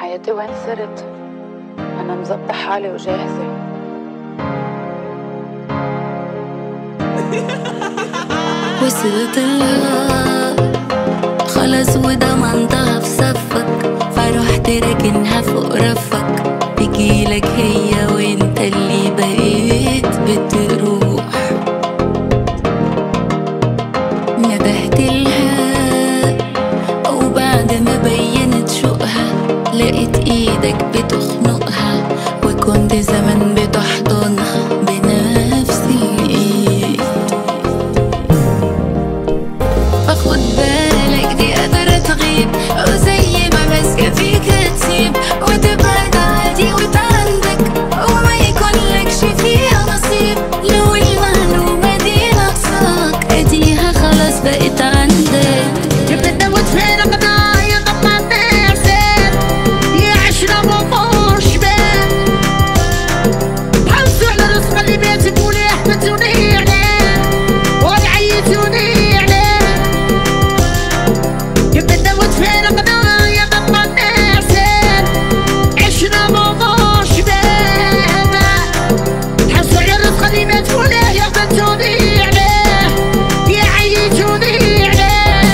حياتي وين صرت أنا مزبطة حالي وجاهزة وصلت لها خلص وضمنتها في صفك فرحت راكنها فوق رفك بجيلك هي وانت اللي بقيت بتروح ندهت لها وبعد ما بينت شوقها لقيت ايدك بتخنقها وكنت زمان بتحضنها بنفس الايد فخد بالك دي قادرة تغيب وزي ما ماسكة فيك هتسيب وتبعد عادي وتعندك وما يكونلكش فيها نصيب لو المعلومة دي ناقصاك اديها خلاص بقت عندك جبت وتفارق ضايع قطعت نفسك يا عشرة وموش بان حوسوا على رزق اللي بيتبوني احبتوني عليه وعيتوني عليه جبت وتفارق ضايع قطعت نفسك عشرة وموش بان حوسوا على رزق اللي بيتبوني احبتوني عليه يا عيتوني عليه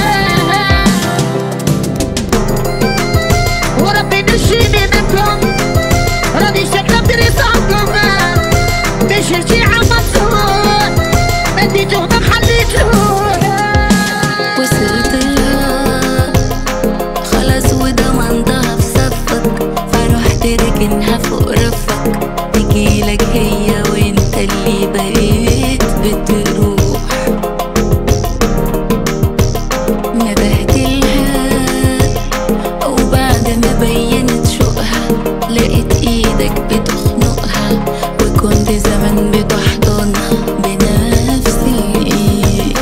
وربي نشيني منكم راني شكلة بريسانكم باش رجيعة مبسوط مديتوه ما خليتوه وصلت لها خلاص وضمنتها في صفك فرحت راكنها فوق رفك تجيلك هي وانت اللي بقيت بتروح ندهت لها وبعد ما بينت شوقها لقيت ايدك بتخنقها وكنت زمان بتحضنها بنفس الايد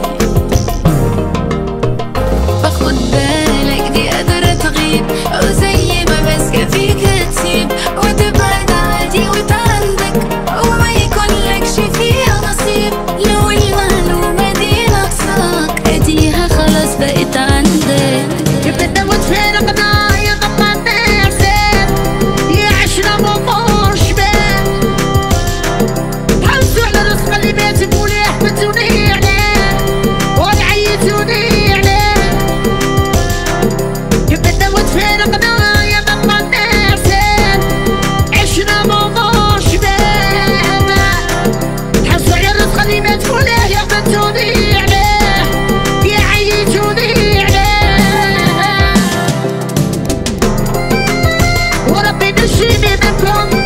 فخد بالك دي قادرة تغيب وزي ما ماسكة فيك هتسيب وتبعد عادي وتعندك وما يكونلكش فيها نصيب لو المعلومة دي ناقصاك اديها خلاص بقت عندك جبت وتفارق ضايع قطعت نفسك يا عشرة وموش بان حوسوا على رزق اللي بيتبوني احبتوني عليه وعيتوني عليه جبت وتفارق ضايع قطعت نفسك عشرة وموش بان حوسوا على رزق اللي بيتبوني احبتوني عليه يا عيتوني عليه وربي نشيني منكم